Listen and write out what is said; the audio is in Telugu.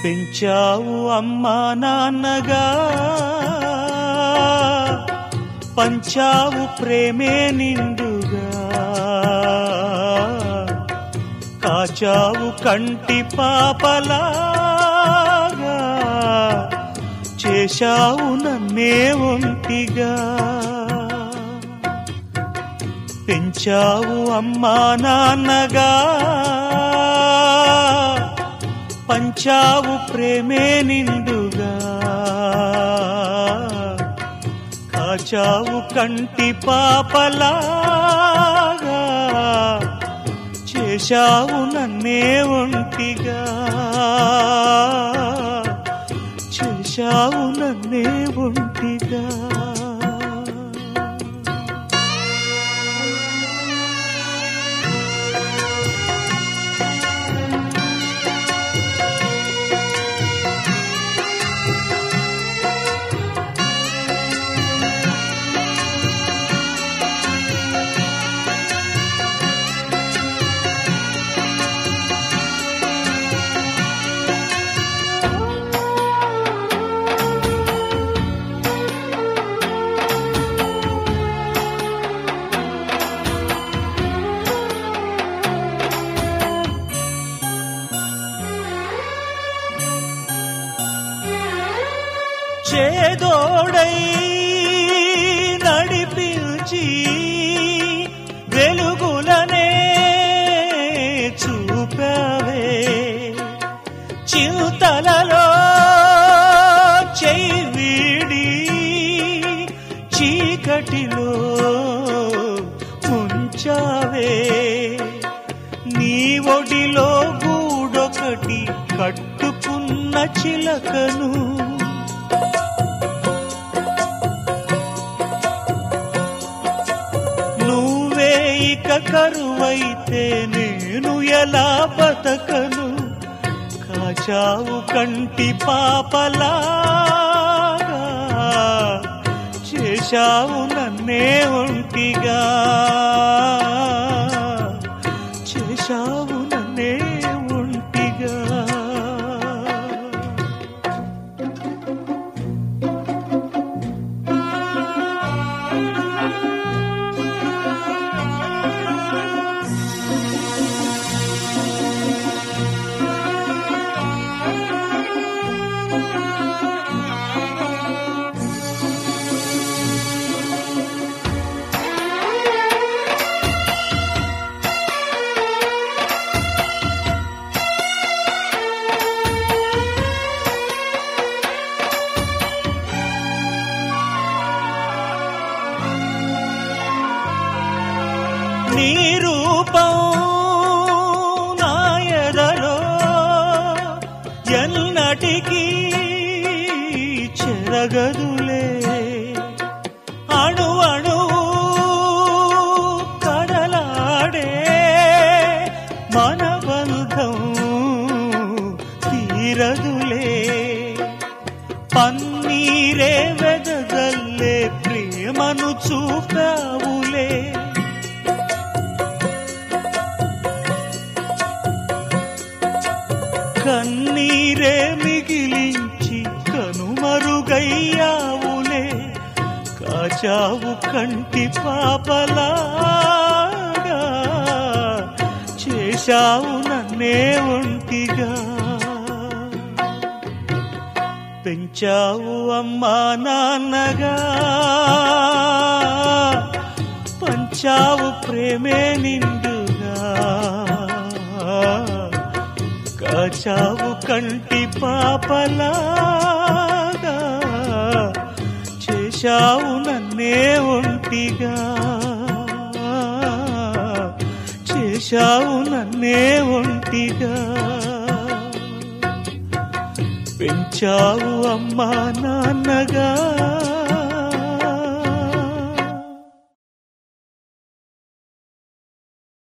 పెంచావు అమ్మా నాన్నగా పంచావు ప్రేమే నిండుగా కాచావు కంటి పాపలాగా చేశావు నన్నే ఒంటిగా పెంచావు అమ్మా నాన్నగా పంచావు ప్రేమే నిండుగా కాచావు కంటి పాపలాగా చేశావు నన్నే ఒంటిగా చేశావు నన్నే ఒంటిగా చేదోడై నడిపించి వెలుగులనే చూపావే చింతలలో చెయ్యి వీడి చీకటిలో ముంచావే నీ ఒడిలో గూడొకటి కట్టుకున్న చిలకను నువ్వే ఇక కరువైతే నేను ఎలా బతకను కాచావు కంటి పాపలాగా చేశావు నన్నే ఒంటిగా చేశావు నన్నే ఒంటిగా నీ రూపం నా ఎదలో ఎన్నటికీ చెరగదులే అణు అణు కదలాడే మన బంధం తీరదులే పన్నీరే వెదజల్లే ప్రేమను చూపావులే కన్నీరే మిగిలించి కనుమరుగయ్యావులే కాచావు కంటి పాపలాగా చేశావు నన్నే ఒంటిగా పెంచావు అమ్మా నాన్నగా పంచావు ప్రేమే నిండుగా కాచావు కంటి పాపలాగా చేశావు నన్నే ఒంటిగా చేశావు నన్నే ఒంటిగా పెంచావు అమ్మా నాన్నగా